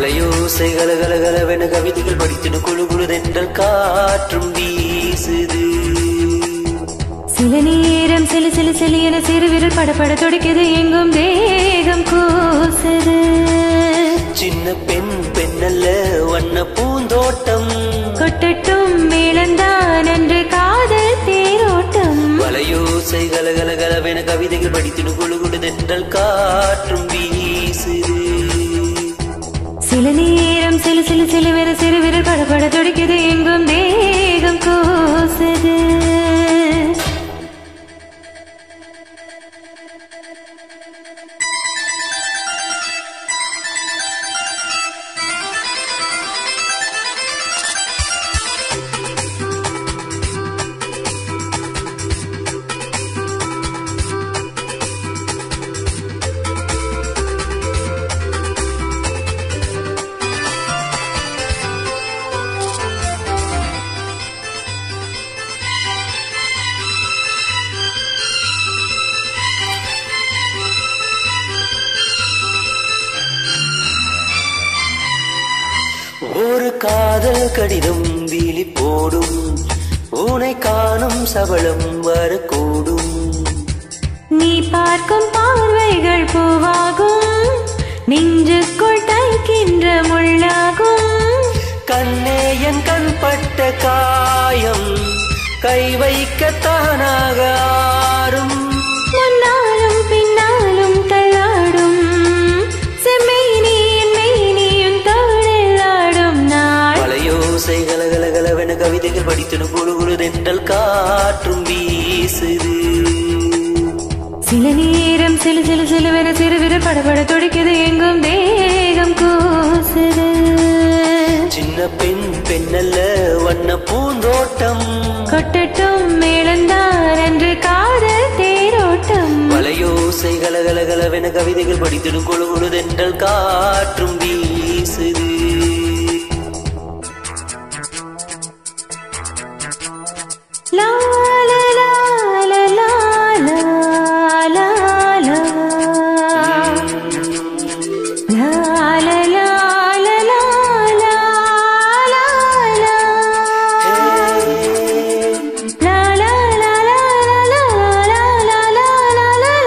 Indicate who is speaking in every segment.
Speaker 1: வலையோசை கலகலகலவென கவிதைகள் படித்திடு குழு குழுதென்றல் காற்றும் வீசுது
Speaker 2: சில நேரம் சிலு சிலு சிலு என சிறு விரல் படபட துடிக்குது எங்கும் தேகம் கூசுது
Speaker 1: சின்ன பெண் பெண்ணல்ல வண்ண பூந்தோட்டம்
Speaker 2: கொட்டட்டும் மேளந்தான் அன்று காதல் தேரோட்டம்
Speaker 1: வலையோசை கலகலகலவென கவிதைகள் படித்திடு குழு குழுதென்றல் காற்றும் வீசுது
Speaker 2: சில நேரம் சிலு சிலு சிலு என சிறு விரல் படபட துடிக்குது எங்கும் தேகம் கூசுது
Speaker 1: ஒரு காதல் கடிதம் வீழி போடும் உனை காணும் சபலம் வரக்கூடும்
Speaker 2: நீ பார்க்கும் பார்வைகள் பூவாகும் நெஞ்சுக்குள் தைக்கின்ற முள்ளாகும்
Speaker 1: கண்ணே என் கண் பட்ட காயம் கை வைக்க தானாக ஆறும்
Speaker 2: முன்னாலும் பின்னாலும் தள்ளாடும் செம்மை நீ என்னை நீயும் தோழலாடும் நாள்
Speaker 1: மலையோசை கலகலகலவென கவிதைகள் படித்திடும் குழு குழுதென்றல் காற்றும் வீசுது
Speaker 2: சில நேரம் சிலு சிலு சிலுவென சிறுவிர படபட துடிக்குது எங்கும் தேகம் கூசுது
Speaker 1: சின்ன பெண் பெண்ணல்ல வண்ண பூந்தோட்டம்
Speaker 2: கொட்டட்டும் மேளந்தார் என்று காதல் தேரோட்டம்
Speaker 1: மலையோசை கலகலகலவென கவிதைகள் படித்திடும் குழு குழுதென்றல் காற்றும் வீசுது
Speaker 2: லா லா லா லா லா லா லா லா. லா லா லா லா லா லா லா லா. லா லா லா லா லா லா லா லா லா லா லா.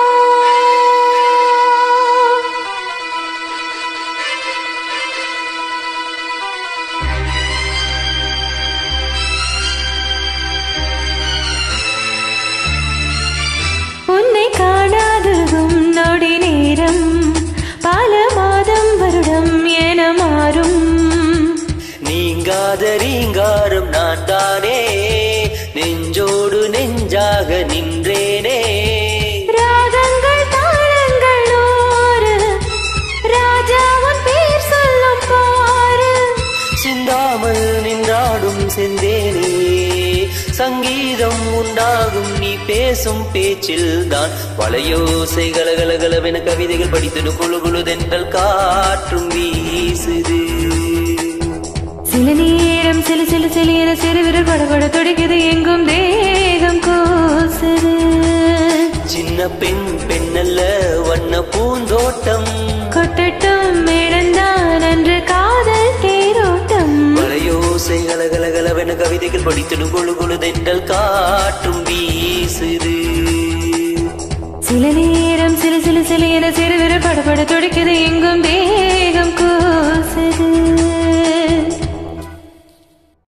Speaker 2: உன்னை காணாததும் நொடி நேரம் பல மாதம் வருடம் என மாறும்
Speaker 1: நீங்காத ரீங்காரம் நான் தானே நெஞ்சோடு நெஞ்சாக நின்றேனே
Speaker 2: ராகங்கள் தாளங்கள் நூறு ராஜாவின் பேர் சொல்லும் பாரு
Speaker 1: சிந்தாமல் நின்றாடும் செந்தேனே சங்கீதம் உண்டாகும் நீ பேசும் பேச்சில் தான் வளையோசை கலகலகலவென கவிதைகள் படித்திடு குழு குழுதென்றல் காற்றும் வீசுது
Speaker 2: சில நேரம் சிலு சிலு சிலு என சிறுவிரல் படபட துடிக்குது எங்கும் தேகம் கூசுது
Speaker 1: சின்ன பெண் பெண்ணல்ல வண்ண பூந்தோட்டம்
Speaker 2: கொட்டட்டும் மேளந்தான் அன்று காதல் தேரோட்டம்
Speaker 1: வளையோசை கலகலகலவென கவிதைகள் படித்திடும் குழு குழுதென்றல் காற்றும் வீசுது
Speaker 2: சில நேரம் சிலு சிலு சிலு என சிறுவிரல் படபட துடிக்குது எங்கும் தேகம்